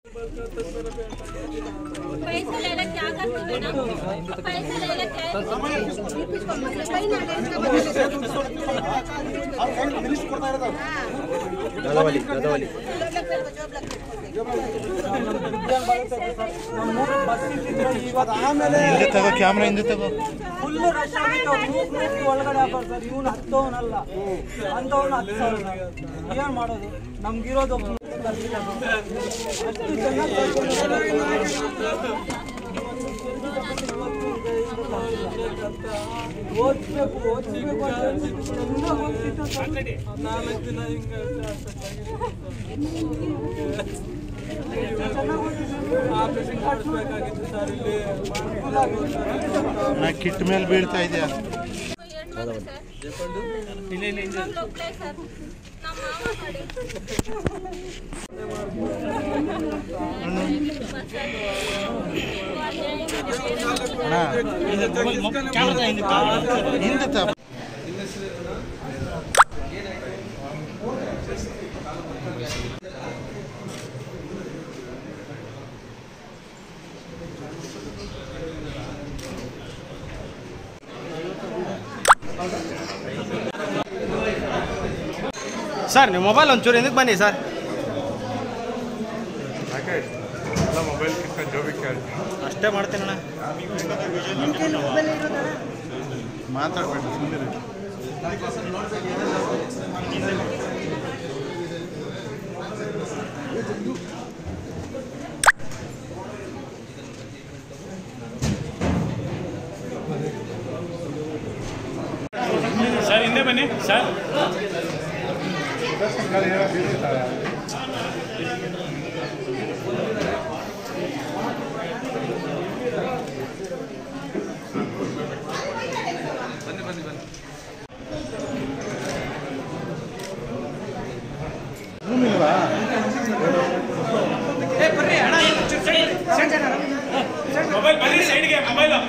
पैसे लेला क्या करते हो ना पैसे लेला क्या ಹಿಂದೆ ತಗೋ ಕ್ಯಾಮ್ರಾ ಹಿಂದೆ ತಗೋ ಫುಲ್ ರಶ್ ಆಗಿತ್ತು ಮೂಕ್ ಮೂಕಿ ಒಳಗಡೆ ಹಾಕೋರು ಸರ್ ಇವನು ಹತ್ತವನಲ್ಲ ಅಂತವನು ಹತ್ತು ಸಾವಿರ ಏನ್ ಮಾಡೋದು ನಮ್ಗಿರೋದು ಒಬ್ಬ ಅಷ್ಟು ಚೆನ್ನಾಗಿ ಓದ್ಬೇಕು ಓದ್ಬೇಕು ಅಂತ ಹೇಳ್ಬಿಟ್ಟು ಚೆನ್ನಾಗ್ ಓದ್ತಿದ್ದ ಸರ್. ನಾಲ್ಕು ದಿನ ಹಿಂಗೆ ಚೆನ್ನಾಗ್ ಓದ್ತಿದ್ದ. ಆಪರೇಷನ್ ಮಾಡಿಸ್ಬೇಕಾಗಿತ್ತು ಸರ್ ಇಲ್ಲಿ ನಾ ಕಿಟ್ ಮೇಲೆ ಬೀಳ್ತಾ ಇದೆಯಾ ಹೆಣ್ಮಕ್ಳು ಸರ್ ಹೆಣ್ಮಕ್ಳು ಒಬ್ಳೆ ಸರ್ ನಮ್ಮ ಮಾವ ಮಾಡಿ ಅಣ್ಣ ಕ್ಯಾಮ್ರಾ ಹಿಂದೆ ತಗೋ. ಹಿಂದೆ ತಗೋ. ಸರ್ ನಿಮ್ಮ ಮೊಬೈಲ್ ಒಂಚೂರು ಹಿಂದಕ್ಕೆ ಬನ್ನಿ ಸರ್ ಎಲ್ಲ ಮೊಬೈಲ್ ಕಿತ್ಕೊಂಡು ಜೋಬಿಗೆ ಕೇಳಿ ಅಷ್ಟೇ ಮಾಡ್ತೀನಣ್ಣ ಮಾತಾಡ್ಬೇಡ ಸುಮ್ಮನೆ ಸರ್ ಹಿಂದೆ ಬನ್ನಿ ಸರ್ ಮೊಬೈಲ್ ಬನ್ನಿ ಸೈಡ್ಗೆ ಮೊಬೈಲ್